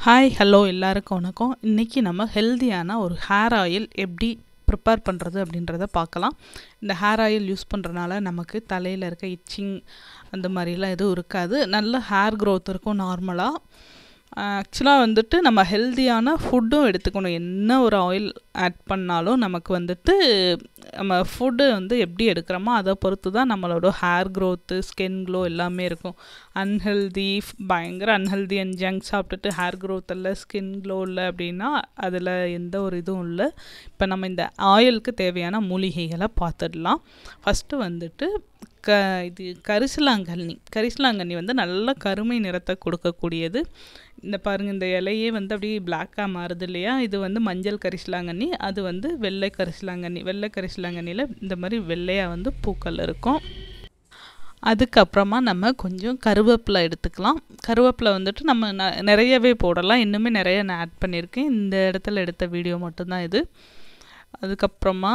hi hello எல்லாருக்கும் வணக்கம் இன்றைக்கி நம்ம ஹெல்தியான ஒரு ஹேர் ஆயில் எப்படி ப்ரிப்பேர் பண்ணுறது அப்படின்றத பார்க்கலாம் இந்த ஹேர் ஆயில் யூஸ் பண்ணுறனால நமக்கு தலையில் இருக்க இச்சிங் அந்த மாதிரிலாம் எதுவும் இருக்காது நல்ல ஹேர் க்ரோத் இருக்கும் நார்மலாக ஆக்சுவலாக வந்துட்டு நம்ம ஹெல்தியான ஃபுட்டும் எடுத்துக்கணும் என்ன ஒரு ஆயில் ஆட் பண்ணாலும் நமக்கு வந்துட்டு நம்ம ஃபுட்டு வந்து எப்படி எடுக்கிறோமோ அதை பொறுத்து தான் நம்மளோட ஹேர் க்ரோத்து ஸ்கின் க்ளோ எல்லாமே இருக்கும் அன்ஹெல்தி பயங்கர அன்ஹெல்தி அண்ட் ஜங்க் சாப்பிட்டுட்டு ஹேர் க்ரோத் இல்லை ஸ்கின் க்ளோ இல்லை அப்படின்னா அதில் எந்த ஒரு இதுவும் இல்லை இப்போ நம்ம இந்த ஆயிலுக்கு தேவையான மூலிகைகளை பார்த்துடலாம் ஃபஸ்ட்டு வந்துட்டு க இது கரிசலாங்கண்ணி கரிசலாங்கண்ணி வந்து நல்ல கருமை நிறத்தை கொடுக்கக்கூடியது இந்த பாருங்கள் இந்த இலையே வந்து அப்படியே பிளாக்காக மாறுது இல்லையா இது வந்து மஞ்சள் கரிசலாங்கண்ணி அது வந்து வெள்ளை கரிசலாங்கண்ணி வெள்ளை கரிசலாங்கண்ணியில் இந்த மாதிரி வெள்ளையாக வந்து பூக்கள் இருக்கும் அதுக்கப்புறமா நம்ம கொஞ்சம் கருவேப்பிலை எடுத்துக்கலாம் கருவேப்பிலை வந்துட்டு நம்ம ந நிறையவே போடலாம் இன்னுமே நிறைய நான் ஆட் பண்ணியிருக்கேன் இந்த இடத்துல எடுத்த வீடியோ மட்டும்தான் இது அதுக்கப்புறமா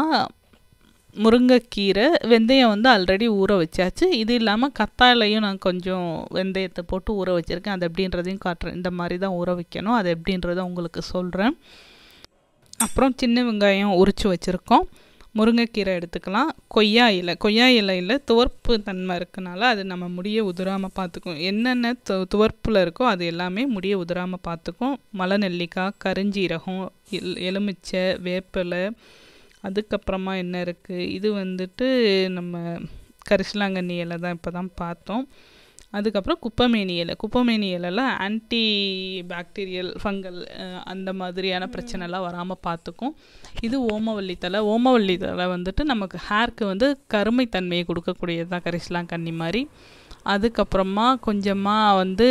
முருங்கைக்கீரை வெந்தயம் வந்து ஆல்ரெடி ஊற வச்சாச்சு இது இல்லாமல் கத்தாழையும் நான் கொஞ்சம் வெந்தயத்தை போட்டு ஊற வச்சுருக்கேன் அது எப்படின்றதையும் காட்டுறேன் இந்த மாதிரி தான் ஊற வைக்கணும் அது எப்படின்றத உங்களுக்கு சொல்கிறேன் அப்புறம் சின்ன வெங்காயம் உரித்து வச்சுருக்கோம் முருங்கைக்கீரை எடுத்துக்கலாம் கொய்யா இலை கொய்யா இலையில் துவர்ப்பு தன்மை இருக்கனால அது நம்ம முடிய உதிராமல் பார்த்துக்கும் என்னென்ன து துவர்ப்பில் இருக்கோ அது எல்லாமே முடிய உதிராமல் பார்த்துக்கும் மலை நெல்லிக்காய் கருஞ்சீரகம் எல் எலுமிச்சை வேப்பிலை அதுக்கப்புறமா என்ன இருக்குது இது வந்துட்டு நம்ம கரிசலாங்கண்ணி இலை தான் இப்போ தான் பார்த்தோம் அதுக்கப்புறம் குப்பைமேனி இலை குப்பைமேனி இலைலாம் ஆன்டி பாக்டீரியல் ஃபங்கல் அந்த மாதிரியான பிரச்சனைலாம் வராமல் பார்த்துக்கும் இது ஓமவல்லி தலை ஓமவல்லி தலை வந்துட்டு நமக்கு ஹேர்க்கு வந்து கருமைத்தன்மையை கொடுக்கக்கூடியது தான் கரிசலாங்கண்ணி மாதிரி அதுக்கப்புறமா கொஞ்சமாக வந்து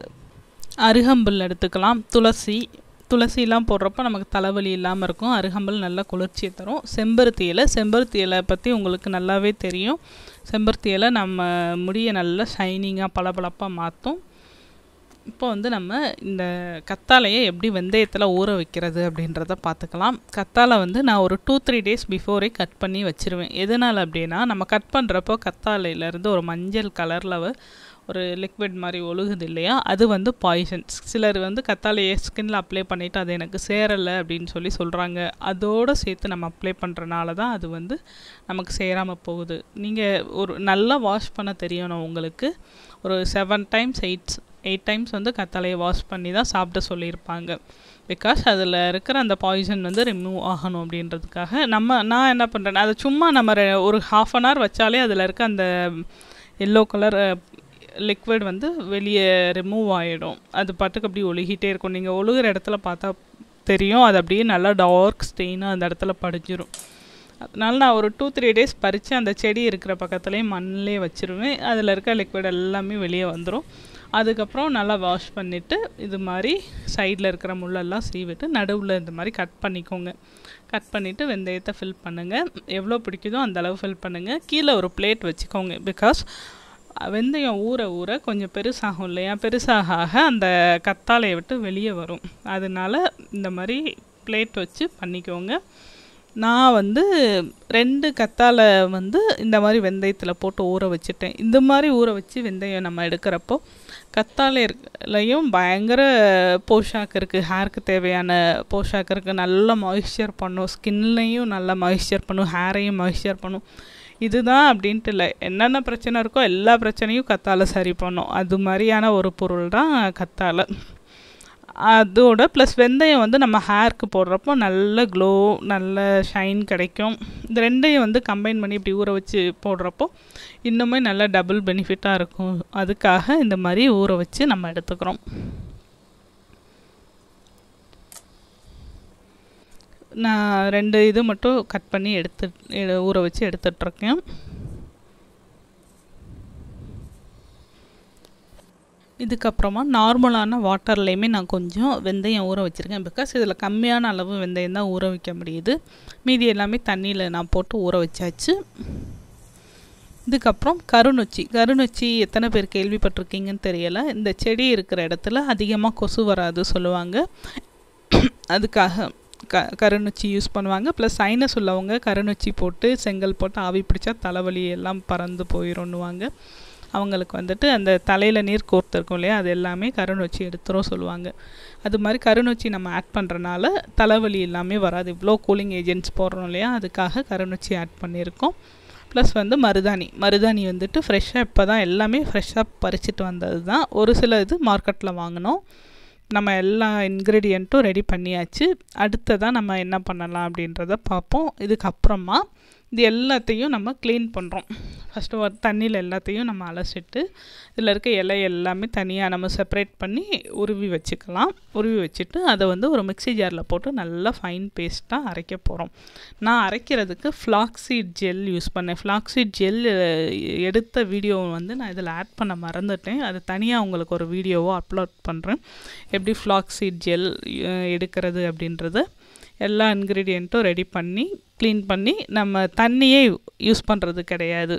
அருகம்புல் எடுத்துக்கலாம் துளசி துளசிலாம் போடுறப்ப நமக்கு தலைவலி இல்லாமல் இருக்கும் அருகம்புல் நல்லா குளிர்ச்சியை தரும் செம்பருத்தி இலை செம்பருத்தி இலை பற்றி உங்களுக்கு நல்லாவே தெரியும் செம்பருத்தி இலை நம்ம முடியை நல்லா ஷைனிங்காக பளபளப்பாக மாற்றும் இப்போ வந்து நம்ம இந்த கத்தாழையை எப்படி வெந்தயத்தில் ஊற வைக்கிறது அப்படின்றத பார்த்துக்கலாம் கத்தாழை வந்து நான் ஒரு two three days before cut பண்ணி வச்சுருவேன் எதனால் அப்படின்னா நம்ம கட் பண்ணுறப்போ கத்தாழையிலேருந்து ஒரு மஞ்சள் கலரில் ஒரு லிக்விட் மாதிரி ஒழுகுது இல்லையா அது வந்து பாய்சன்ஸ் சிலர் வந்து கத்தாழையை ஸ்கின்ல அப்ளை பண்ணிவிட்டு அது எனக்கு சேரலை அப்படின்னு சொல்லி சொல்கிறாங்க அதோடு சேர்த்து நம்ம அப்ளை பண்ணுறனால தான் அது வந்து நமக்கு சேராமல் போகுது நீங்கள் ஒரு நல்லா வாஷ் பண்ண தெரியணும் உங்களுக்கு ஒரு seven times eights eight times வந்து கத்தாழையை வாஷ் பண்ணி தான் சாப்பிட சொல்லியிருப்பாங்க பிகாஸ் அதில் இருக்கிற அந்த பாய்சன் வந்து ரிமூவ் ஆகணும் அப்படின்றதுக்காக நம்ம நான் என்ன பண்ணுறேன் அதை சும்மா நம்ம ஒரு ஹாஃப் அன் ஹவர் வச்சாலே அதில் இருக்க அந்த எல்லோ கலர் லிக்விட் வந்து வெளியே ரிமூவ் ஆகிடும் அது பாட்டுக்கு அப்படி ஒழுகிட்டே இருக்கும் நீங்கள் ஒழுகிற இடத்துல பார்த்தா தெரியும் அது அப்படியே நல்லா டார்க் ஸ்டெயினாக அந்த இடத்துல படிஞ்சிரும் அதனால நான் ஒரு டூ த்ரீ டேஸ் பறித்து அந்த செடி இருக்கிற பக்கத்துலேயே மண்ணிலே வச்சுருவேன் அதில் இருக்க லிக்விட் எல்லாமே வெளியே வந்துடும் அதுக்கப்புறம் நல்லா வாஷ் பண்ணிவிட்டு இது மாதிரி சைடில் இருக்கிற முள்ளெல்லாம் சீவிட்டு நடுவில் இந்த மாதிரி கட் பண்ணிக்கோங்க கட் பண்ணிவிட்டு வெந்தயத்தை ஃபில் பண்ணுங்கள் எவ்வளோ பிடிக்குதோ அந்த அளவு ஃபில் பண்ணுங்கள் கீழே ஒரு பிளேட் வச்சுக்கோங்க பிகாஸ் வெந்தயம் ஊற ஊற கொஞ்சம் பெருசாகும் இல்லையா பெருசாக ஆக அந்த கத்தாழையை விட்டு வெளியே வரும் அதனால இந்த மாதிரி பிளேட் வச்சு பண்ணிக்கோங்க நான் வந்து ரெண்டு கத்தாழை வந்து இந்த மாதிரி வெந்தயத்தில் போட்டு ஊற வச்சுட்டேன் இந்த மாதிரி ஊற வச்சு வெந்தயம் நம்ம எடுக்கிறப்போ கத்தாழைலையும் பயங்கர போஷாக்கு இருக்குது ஹேருக்கு தேவையான போஷாக்கு இருக்குது நல்லா மாய்ஸ்சர் பண்ணும் ஸ்கின்லையும் நல்லா மாய்ஸ்சர் பண்ணும் ஹேரையும் மாய்ஸ்சர் பண்ணும் இதுதான் அப்படின்ட்டு இல்லை என்னென்ன பிரச்சனை இருக்கோ எல்லா பிரச்சனையும் கத்தாழை சரி பண்ணும் அது மாதிரியான ஒரு பொருள் தான் கத்தாழை அதோட ப்ளஸ் வெந்தயம் வந்து நம்ம ஹேருக்கு போடுறப்போ நல்ல க்ளோ நல்ல ஷைன் கிடைக்கும் இந்த ரெண்டையும் வந்து கம்பைன் பண்ணி இப்படி ஊற வச்சு போடுறப்போ இன்னுமே நல்ல டபுள் பெனிஃபிட்டாக இருக்கும் அதுக்காக இந்த மாதிரி ஊற வச்சு நம்ம எடுத்துக்கிறோம் நான் ரெண்டு இது மட்டும் கட் பண்ணி எடுத்து ஊற வச்சு எடுத்துட்ருக்கேன் இதுக்கப்புறமா நார்மலான வாட்டர்லேயுமே நான் கொஞ்சம் வெந்தயம் ஊற வச்சுருக்கேன் பிகாஸ் இதில் கம்மியான அளவு வெந்தயம் தான் ஊற வைக்க முடியுது மீதி எல்லாமே தண்ணியில் நான் போட்டு ஊற வச்சாச்சு இதுக்கப்புறம் கருநொச்சி கருநொச்சி எத்தனை பேர் கேள்விப்பட்டிருக்கீங்கன்னு தெரியலை இந்த செடி இருக்கிற இடத்துல அதிகமாக கொசு வராது சொல்லுவாங்க அதுக்காக க கருநொச்சி யூஸ் பண்ணுவாங்க ப்ளஸ் சைனஸ் உள்ளவங்க கருநொச்சி போட்டு செங்கல் போட்டு ஆவி பிடிச்சா தலைவலி எல்லாம் பறந்து போயிடும்னுவாங்க அவங்களுக்கு வந்துட்டு அந்த தலையில் நீர் கோர்த்துருக்கும் இல்லையா அது எல்லாமே கருண் வச்சு எடுத்துரும் சொல்லுவாங்க அது மாதிரி கருநொச்சி நம்ம ஆட் பண்ணுறனால தலைவலி எல்லாமே வராது இவ்வளோ கூலிங் ஏஜென்ட்ஸ் போடுறோம் இல்லையா அதுக்காக கருநொச்சி ஆட் பண்ணியிருக்கோம் ப்ளஸ் வந்து மருதாணி மருதாணி வந்துட்டு ஃப்ரெஷ்ஷாக இப்போ தான் எல்லாமே ஃப்ரெஷ்ஷாக பறிச்சிட்டு வந்தது தான் ஒரு சில இது மார்க்கெட்டில் வாங்கினோம் நம்ம எல்லா இன்க்ரீடியண்ட்டும் ரெடி பண்ணியாச்சு அடுத்ததான் நம்ம என்ன பண்ணலாம் அப்படின்றத பார்ப்போம் இதுக்கப்புறமா இது எல்லாத்தையும் நம்ம க்ளீன் பண்ணுறோம் ஃபஸ்ட்டு ஒரு தண்ணியில் எல்லாத்தையும் நம்ம அலசிட்டு இதில் இருக்க இலை எல்லாமே தனியாக நம்ம செப்பரேட் பண்ணி உருவி வச்சுக்கலாம் உருவி வச்சுட்டு அதை வந்து ஒரு மிக்சி ஜாரில் போட்டு நல்லா ஃபைன் பேஸ்ட்டாக அரைக்க போகிறோம் நான் அரைக்கிறதுக்கு ஃப்ளாக்ஸீட் ஜெல் யூஸ் பண்ணேன் ஃப்ளாக்ஸீட் ஜெல் எடுத்த வீடியோ வந்து நான் இதில் ஆட் பண்ண மறந்துட்டேன் அது தனியாக உங்களுக்கு ஒரு வீடியோவோ அப்லோட் பண்ணுறேன் எப்படி ஃப்ளாக்ஸீட் ஜெல் எடுக்கிறது அப்படின்றத எல்லா இன்க்ரீடியண்ட்டும் ரெடி பண்ணி க்ளீன் பண்ணி நம்ம தண்ணியே யூஸ் பண்ணுறது கிடையாது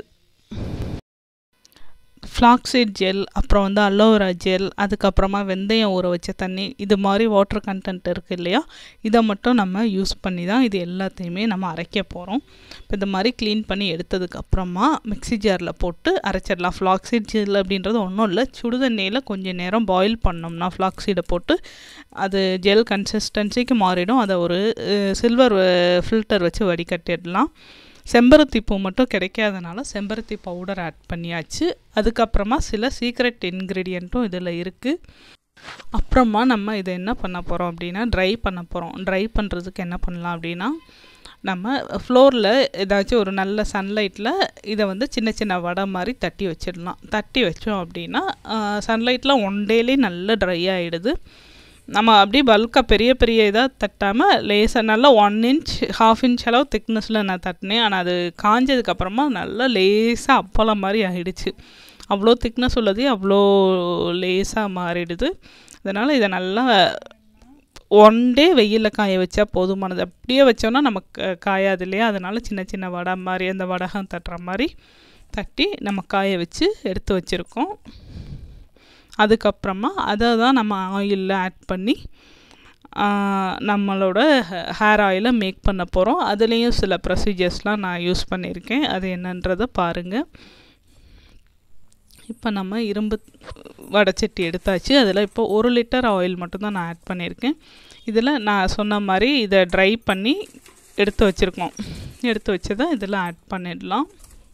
ஃப்ளாக்ஸீட் ஜெல் அப்புறம் வந்து அலோவேரா ஜெல் அதுக்கப்புறமா வெந்தயம் ஊற வச்ச தண்ணி இது மாதிரி வாட்டர் கண்டென்ட் இருக்குது இல்லையா இதை மட்டும் நம்ம யூஸ் பண்ணி தான் இது எல்லாத்தையுமே நம்ம அரைக்க போகிறோம் இப்போ இந்த மாதிரி க்ளீன் பண்ணி எடுத்ததுக்கப்புறமா மிக்சி ஜாரில் போட்டு அரைச்சிடலாம் ஃப்ளாக்ஸீட் ஜெல் அப்படின்றது ஒன்றும் இல்லை சுடுதண்ணியில் கொஞ்சம் நேரம் பாயில் பண்ணோம்னா ஃப்ளாக்ஸீடை போட்டு அது ஜெல் கன்சிஸ்டன்சிக்கு மாறிடும் அதை ஒரு சில்வர் ஃபில்டர் வச்சு வடிகட்டிடலாம் செம்பருத்தி பூ மட்டும் கிடைக்காதனால செம்பருத்தி பவுடர் ஆட் பண்ணியாச்சு அதுக்கப்புறமா சில சீக்ரெட் இன்க்ரீடியண்ட்டும் இதில் இருக்குது அப்புறமா நம்ம இதை என்ன பண்ண போகிறோம் அப்படின்னா ட்ரை பண்ண போகிறோம் ட்ரை பண்ணுறதுக்கு என்ன பண்ணலாம் அப்படின்னா நம்ம ஃப்ளோரில் ஏதாச்சும் ஒரு நல்ல சன்லைட்டில் இதை வந்து சின்ன சின்ன வடை மாதிரி தட்டி வச்சிடலாம் தட்டி வச்சோம் அப்படின்னா சன்லைட்டில் ஒன் டேலே நல்லா ட்ரை ஆகிடுது நம்ம அப்படியே பல்காக பெரிய பெரிய இதாக தட்டாமல் லேசாக நல்லா ஒன் இன்ச் ஹாஃப் இன்ச் அளவு திக்னஸில் நான் தட்டினேன் ஆனால் அது காஞ்சதுக்கப்புறமா நல்லா லேசாக அப்பளம் மாதிரி ஆகிடுச்சு அவ்வளோ திக்னஸ் உள்ளது அவ்வளோ லேசாக மாறிடுது அதனால் இதை நல்லா ஒன் டே வெயிலில் காய வச்சா போதுமானது அப்படியே வச்சோன்னா நமக்கு காயாது இல்லையா அதனால் சின்ன சின்ன வடை மாதிரி அந்த வடகம் தட்டுற மாதிரி தட்டி நம்ம காய வச்சு எடுத்து வச்சுருக்கோம் அதுக்கப்புறமா அதை தான் நம்ம ஆயிலில் ஆட் பண்ணி நம்மளோட ஹேர் ஆயிலை மேக் பண்ண போகிறோம் அதுலேயும் சில ப்ரொசீஜர்ஸ்லாம் நான் யூஸ் பண்ணியிருக்கேன் அது என்னன்றதை பாருங்கள் இப்போ நம்ம இரும்பு வடைச்சட்டி எடுத்தாச்சு அதில் இப்போ ஒரு லிட்டர் ஆயில் மட்டும்தான் நான் ஆட் பண்ணியிருக்கேன் இதில் நான் சொன்ன மாதிரி இதை ட்ரை பண்ணி எடுத்து வச்சுருக்கோம் எடுத்து வச்சதை இதில் ஆட் பண்ணிடலாம்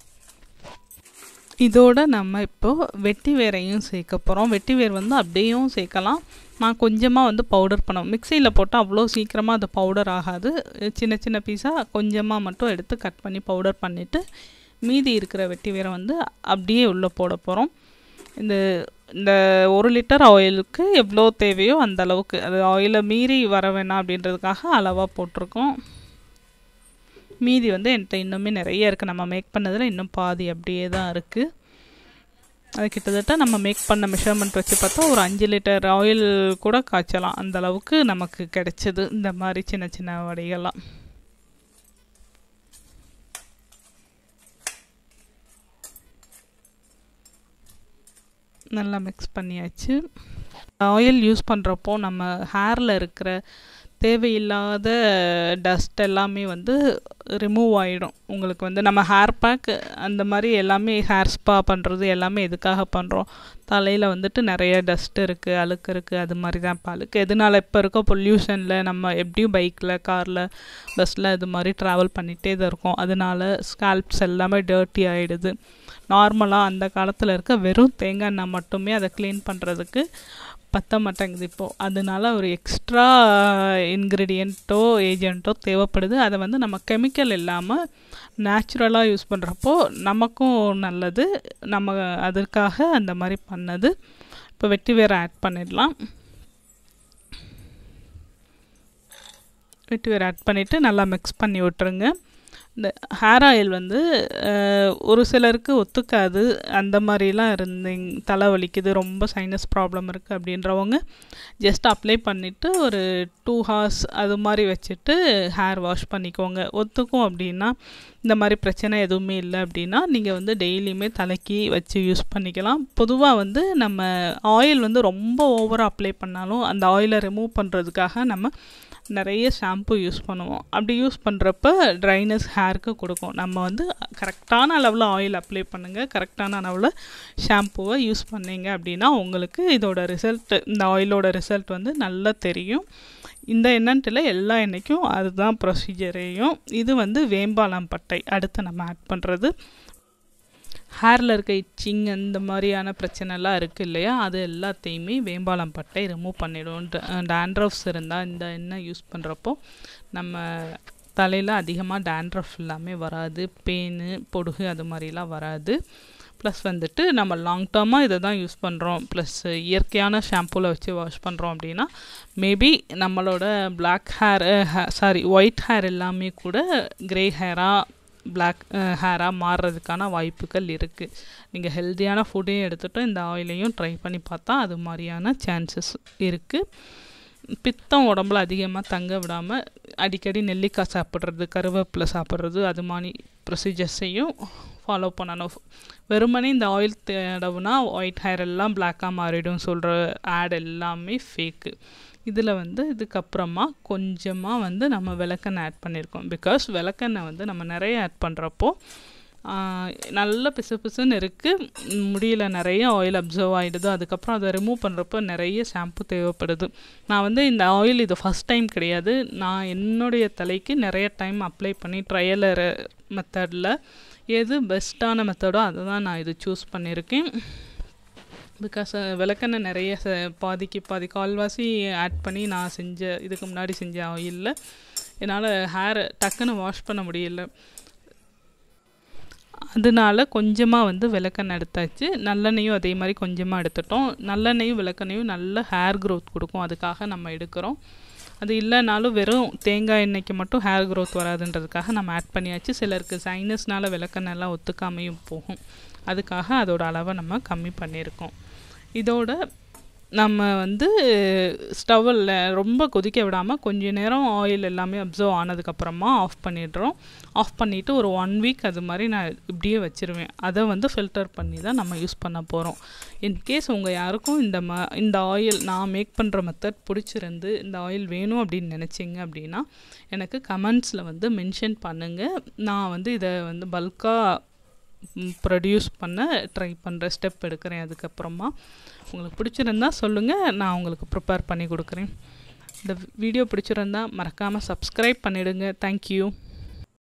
இதோட நம்ம இப்போது வெட்டி வேரையும் சேர்க்க போகிறோம் வெட்டி வேர் வந்து அப்படியும் சேர்க்கலாம் நான் கொஞ்சமாக வந்து பவுடர் பண்ணோம் மிக்சியில் போட்டால் அவ்வளோ சீக்கிரமாக அது பவுடர் ஆகாது சின்ன சின்ன பீஸாக கொஞ்சமாக மட்டும் எடுத்து கட் பண்ணி பவுடர் பண்ணிவிட்டு மீதி இருக்கிற வெட்டி வேரை வந்து அப்படியே உள்ளே போட போகிறோம் இந்த இந்த ஒரு லிட்டர் ஆயிலுக்கு எவ்வளோ தேவையோ அந்த அளவுக்கு அது ஆயிலை மீறி வர வேணாம் அப்படின்றதுக்காக அளவாக போட்டிருக்கோம் மீதி வந்து என்கிட்ட இன்னுமே நிறைய இருக்குது நம்ம மேக் பண்ணதில் இன்னும் பாதி அப்படியே தான் இருக்குது அது கிட்டத்தட்ட நம்ம மேக் பண்ண மெஷர்மெண்ட் வச்சு பார்த்தா ஒரு அஞ்சு லிட்டர் ஆயில் கூட காய்ச்சலாம் அந்த அளவுக்கு நமக்கு கிடைச்சது இந்த மாதிரி சின்ன சின்ன வடைகள்லாம் நல்லா மிக்ஸ் பண்ணியாச்சு ஆயில் யூஸ் பண்ணுறப்போ நம்ம ஹேரில் இருக்கிற தேவையில்லாத டஸ்ட் எல்லாமே வந்து ரிமூவ் ஆகிடும் உங்களுக்கு வந்து நம்ம ஹேர் பேக் அந்த மாதிரி எல்லாமே ஹேர் ஸ்பா பண்ணுறது எல்லாமே எதுக்காக பண்ணுறோம் தலையில் வந்துட்டு நிறைய டஸ்ட் இருக்குது அழுக்கு இருக்குது அது மாதிரி தான் இப்போ அழுக்கு எதனால இப்போ இருக்க பொல்யூஷனில் நம்ம எப்படியும் பைக்கில் காரில் பஸ்ஸில் இது மாதிரி ட்ராவல் பண்ணிகிட்டே தான் இருக்கோம் அதனால ஸ்கால்ப்ஸ் எல்லாமே டர்ட்டி ஆகிடுது நார்மலாக அந்த காலத்தில் இருக்க வெறும் தேங்காய் எண்ணெய் மட்டுமே அதை க்ளீன் பண்ணுறதுக்கு பத்த மாட்டேங்குது இப்போது அதனால ஒரு எக்ஸ்ட்ரா இன்க்ரீடியண்ட்டோ ஏஜென்ட்டோ தேவைப்படுது அதை வந்து நம்ம கெமிக்கல் இல்லாமல் நேச்சுரலாக யூஸ் பண்ணுறப்போ நமக்கும் நல்லது நம்ம அதற்காக அந்த மாதிரி பண்ணது இப்போ வெட்டி வேறு ஆட் பண்ணிடலாம் வெட்டி வேறு ஆட் பண்ணிவிட்டு நல்லா மிக்ஸ் பண்ணி விட்டுருங்க இந்த ஹேர் ஆயில் வந்து ஒரு சிலருக்கு ஒத்துக்காது அந்த மாதிரிலாம் இருந்தீங்க தலை வலிக்குது ரொம்ப சைனஸ் ப்ராப்ளம் இருக்குது அப்படின்றவங்க ஜஸ்ட் அப்ளை பண்ணிவிட்டு ஒரு டூ ஹார்ஸ் அது மாதிரி வச்சுட்டு ஹேர் வாஷ் பண்ணிக்கோங்க ஒத்துக்கும் அப்படின்னா இந்த மாதிரி பிரச்சனை எதுவுமே இல்லை அப்படின்னா நீங்கள் வந்து டெய்லியுமே தலைக்கு வச்சு யூஸ் பண்ணிக்கலாம் பொதுவாக வந்து நம்ம ஆயில் வந்து ரொம்ப ஓவராக அப்ளை பண்ணாலும் அந்த ஆயிலை ரிமூவ் பண்ணுறதுக்காக நம்ம நிறைய ஷாம்பு யூஸ் பண்ணுவோம் அப்படி யூஸ் பண்ணுறப்ப ட்ரைனஸ் ஹேருக்கு கொடுக்கும் நம்ம வந்து கரெக்டான அளவில் ஆயில் அப்ளை பண்ணுங்கள் கரெக்டான அளவில் ஷாம்புவை யூஸ் பண்ணீங்க அப்படின்னா உங்களுக்கு இதோட ரிசல்ட் இந்த ஆயிலோட ரிசல்ட் வந்து நல்லா தெரியும் இந்த எண்ணென்ட்டில் எல்லா எண்ணெய்க்கும் அதுதான் ப்ரொசீஜரையும் இது வந்து வேம்பாலம் பட்டை அடுத்து நம்ம ஆட் பண்ணுறது ஹேரில் இருக்க இச்சிங் அந்த மாதிரியான பிரச்சனைலாம் இருக்குது இல்லையா அது எல்லாத்தையுமே வேம்பாலம் பட்டை ரிமூவ் பண்ணிடும் டேண்ட்ரஃப்ஸ் இருந்தால் இந்த எண்ணெய் யூஸ் பண்ணுறப்போ நம்ம தலையில் அதிகமாக டேண்ட்ரஃப் எல்லாமே வராது பேனு பொடுகு அது மாதிரிலாம் வராது ப்ளஸ் வந்துட்டு நம்ம லாங் டேர்மாக இதை தான் யூஸ் பண்ணுறோம் ப்ளஸ் இயற்கையான ஷாம்பூவில் வச்சு வாஷ் பண்ணுறோம் அப்படின்னா மேபி நம்மளோட black hair sorry white hair எல்லாமே கூட க்ரே ஹேராக பிளாக் ஹேராக மாறுறதுக்கான வாய்ப்புகள் இருக்குது நீங்கள் ஹெல்த்தியான ஃபுட்டையும் எடுத்துகிட்டு இந்த ஆயிலையும் ட்ரை பண்ணி பார்த்தா அது மாதிரியான சான்சஸ் இருக்குது பித்தம் உடம்புல அதிகமாக தங்க விடாமல் அடிக்கடி நெல்லிக்காய் சாப்பிட்றது கருவேப்பிலை சாப்பிட்றது அது மாதிரி ப்ரொசீஜர்ஸையும் ஃபாலோ பண்ணணும் வெறுமனே இந்த ஆயில் தடவுனா ஒயிட் ஹேர் எல்லாம் பிளாக்காக மாறிடும் சொல்கிற ஆட் எல்லாமே ஃபேக்கு இதில் வந்து இதுக்கப்புறமா கொஞ்சமாக வந்து நம்ம விளக்கெண்ணெய் ஆட் பண்ணியிருக்கோம் பிகாஸ் விளக்கெண்ணெய் வந்து நம்ம நிறைய ஆட் பண்ணுறப்போ நல்ல பிசு பிசுன்னு இருக்குது முடியல நிறைய ஆயில் அப்சர்வ் ஆகிடுது அதுக்கப்புறம் அதை ரிமூவ் பண்ணுறப்போ நிறைய ஷாம்பு தேவைப்படுது நான் வந்து இந்த ஆயில் இது ஃபஸ்ட் டைம் கிடையாது நான் என்னுடைய தலைக்கு நிறைய டைம் அப்ளை பண்ணி ட்ரையலர் மெத்தடில் எது பெஸ்ட்டான மெத்தடோ அதை தான் நான் இது சூஸ் பண்ணியிருக்கேன் பிகாஸ் விளக்கெண்ணெய் நிறைய பாதிக்கு பாதி கால்வாசி ஆட் பண்ணி நான் செஞ்ச இதுக்கு முன்னாடி செஞ்ச ஆயிலில் என்னால் ஹேர் டக்குன்னு வாஷ் பண்ண முடியல அதனால கொஞ்சமாக வந்து விளக்கெண்ணெய் எடுத்தாச்சு நல்லெண்ணெயும் அதே மாதிரி கொஞ்சமாக எடுத்துட்டோம் நல்லெண்ணெயும் விளக்கெண்ணையும் நல்ல ஹேர் க்ரோத் கொடுக்கும் அதுக்காக நம்ம எடுக்கிறோம் அது இல்லைனாலும் வெறும் தேங்காய் எண்ணெய்க்கு மட்டும் ஹேர் க்ரோத் வராதுன்றதுக்காக நம்ம ஆட் பண்ணியாச்சு சிலருக்கு சைனஸ்னால் விளக்கெண்ணெய்லாம் ஒத்துக்காமையும் போகும் அதுக்காக அதோட அளவை நம்ம கம்மி பண்ணியிருக்கோம் இதோட நம்ம வந்து ஸ்டவ்வில் ரொம்ப கொதிக்க விடாமல் கொஞ்ச நேரம் ஆயில் எல்லாமே அப்சர்வ் ஆனதுக்கப்புறமா ஆஃப் பண்ணிடுறோம் ஆஃப் பண்ணிவிட்டு ஒரு ஒன் வீக் அது மாதிரி நான் இப்படியே வச்சுருவேன் அதை வந்து ஃபில்டர் பண்ணி தான் நம்ம யூஸ் பண்ண போகிறோம் இன்கேஸ் உங்கள் யாருக்கும் இந்த ம இந்த ஆயில் நான் மேக் பண்ணுற மெத்தட் பிடிச்சிருந்து இந்த ஆயில் வேணும் அப்படின்னு நினச்சிங்க அப்படின்னா எனக்கு கமெண்ட்ஸில் வந்து மென்ஷன் பண்ணுங்கள் நான் வந்து இதை வந்து பல்காக ப்ரொடியூஸ் பண்ண ட்ரை பண்ணுற ஸ்டெப் எடுக்கிறேன் அதுக்கப்புறமா உங்களுக்கு பிடிச்சிருந்தா சொல்லுங்கள் நான் உங்களுக்கு ப்ரிப்பேர் பண்ணி கொடுக்குறேன் இந்த வீடியோ பிடிச்சிருந்தா மறக்காமல் சப்ஸ்கிரைப் பண்ணிவிடுங்க தேங்க்யூ